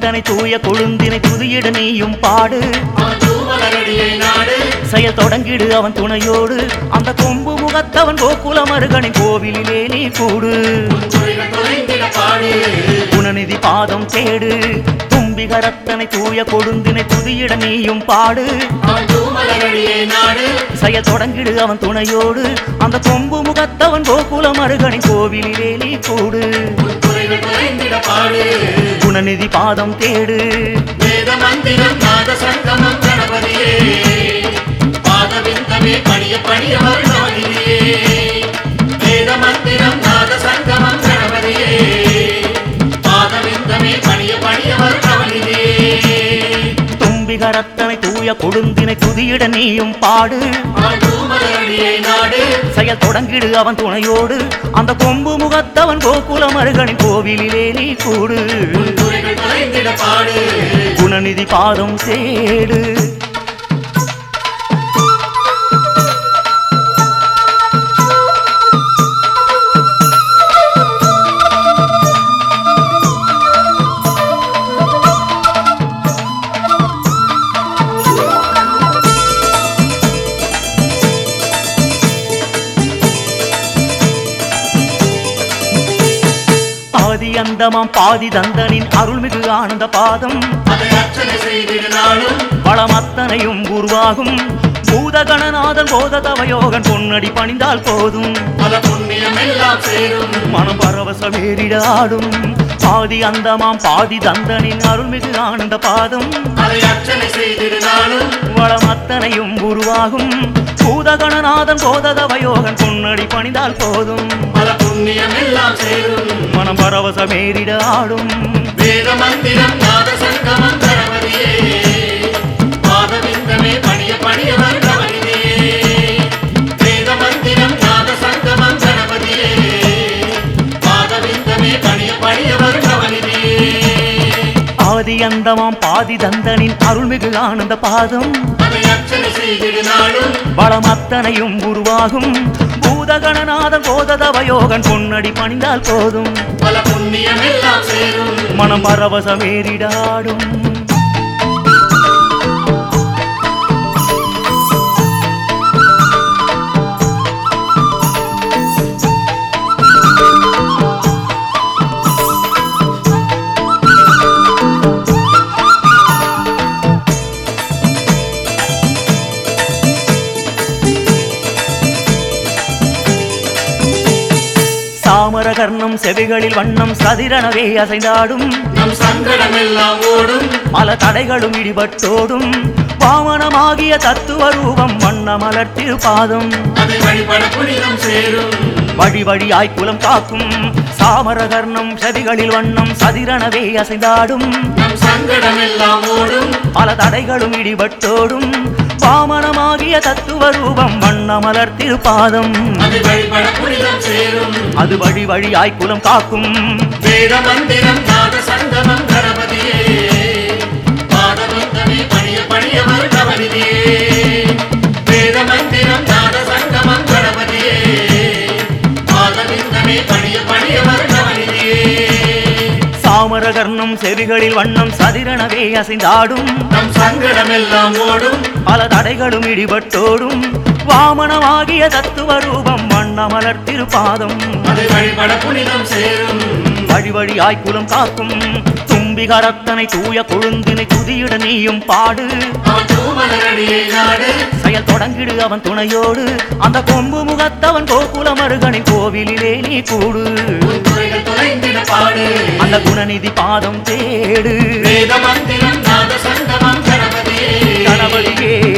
ரத்தனை தூய கொழுந்தினை துதியிட நீயும் பாடு அவன் தூமலரடியை நாடு செயல் தொடங்கிடு அவன் துணையோடு அந்த கொம்பு முகத்தவன் கோகுல மருகனின் கோவிலிலே நீ கூடு குறைகள் தொலைந்திட பாடு குணநிதி பாதம் தேடு தும்பிக ரத்தனை தூய கொழுந்தினை துதியிட நீயும் பாடு அவன் தூமலரடியை நாடு செயல் தொடங்கிடு அவன் துணையோடு அந்த கொம்பு முகத்தவன் கோகுல மருகனின் கோவிலிலே நீ கூடு குறைகள் தொலைந்திட பாடு குணநிதி பாதம் தேடு வேத மந்திரம் நாத சங்கமம் கணபதியே பாதவிந்தமே பணிய பணிய வருணவதியே வேத மந்திரம் நாத சங்கமம் கணபதியே பாதவிந்தமே பணிய பணிய வருணவதியே தும்பிக ரத்தனை தூய கொழுந்தினை துதியிட நீயும் பாடு அவன் தூமலரடியை நாடு செயல் தொடங்கிடு அவன் துணையோடு அந்த கொம்பு முகத்தவன் கோகுல மருகனின் கோவிலிலே நீ கூடு குறைகள் தொலைந்திட பாடு குணநிதி பாதம் சேடு ஆதி அந்தமாம் பாதி தந்தனின் அருள்மிகு ஆனந்த பாதம் அதை அர்ச்சனை செய்திட நாளும் பழமத்தனையும் உருவாகும் பூதகணநாதன் போத தவயோகன் பொன்னடி பணிந்தால் போதும் பல புண்ணியம் எல்லாம் சேரும் மனம் பரவசமேறிடாடும் பாதி அந்தமாம் பாதி தந்தனின் அருள்மிகு ஆனந்த பாதம் அதை அர்ச்சனை செய்திட நாளும் வளமத்தனையும் உருவாகும் பூதகணநாதன் போததவயோகன் பொன்னடி பணிந்தால் போதும் பல புண்ணியம் எல்லாம் சேரும் மனம் பரவசமேறிடாடும் வேத மந்திரம் நாத சங்கமம் கணபதியே பாதவிந்தமே பணிய பணிய வருணவனிதே வேத மந்திரம் நாத சங்கமம் கணபதியே பாதவிந்தமே பணிய பணிய வருணவனிதே ஆதி அந்தமாம் பாதி தந்தனின் அருள்மிகு ஆனந்த பாதம் அதை அர்ச்சனை செய்திட நாளும் வளமத்தனையும் உருவாகும் பூதகணநாதன் போததவயோகன் பொன்னடி பணிந்தால் போதும் பல புண்ணியம் எல்லாம் சேரும் மனம் பரவசமேறிடாடும் சாமரகர்ணம் செவிகளில் வண்ணம் சதிரணவே அசைந்தாடும் நம் சங்கடம் எல்லாம் ஓடும் பல தடைகளும் இடிபட்டோடும் வாமனமாகிய தத்துவ ரூபம் வண்ணமலர் திருப்பாதம் அதை வழிபட புனிதம் சேரும் வழி வழியாய் குலம் காக்கும் சாமரகர்ணம் செவிகளில் வண்ணம் சதிரணவே அசைந்தாடும் நம் சங்கடம் எல்லாம் ஓடும் பல தடைகளும் இடிபட்டோடும் வாமனமாகிய தத்துவ ரூபம் வண்ணமலர் திருப்பாதம் அது வழிபட புனிதம் சேரும் அது வழி வழியாய் குலம் காக்கும் வேத மந்திரம் நாத சங்கமம் கணபதியே பாதவந்தமே பணிய பணிய வருணவனிதே வேத மந்திரம் நாத சங்கமம் கணபதியே பாதவிந்தமே பணிய பணிய வருணவனிதே சாமரகர்ணம் செவிகளில் வண்ணம் சதிரணவே அசைந்தாடும் நம் சங்கடம் எல்லாம் ஓடும் பல தடைகளும் இடிபட்டோடும் வாமனமாகிய தத்துவ ரூபம் வண்ணமலர் திருப்பாதம் அது வழிபட புனிதம் சேரும் வழி வழியாய் குலம் காக்கும் தும்பிகரத்தனை தூய கொழுந்தினை துதியிட நீயும் பாடு அவன் தூமலரடியை நாடு செயல் தொடங்கிடு அவன் துணையோடு அந்த கொம்பு முகத்தவன் கோகுல மருகனின் கோவிலிலே நீ கூடு உன் குறைகள் தொலைந்திட பாடு அந்த குணநிதி பாதம் தேடு வேத மந்திரம் நாத சங்கமம் கணபதியே கணபதியே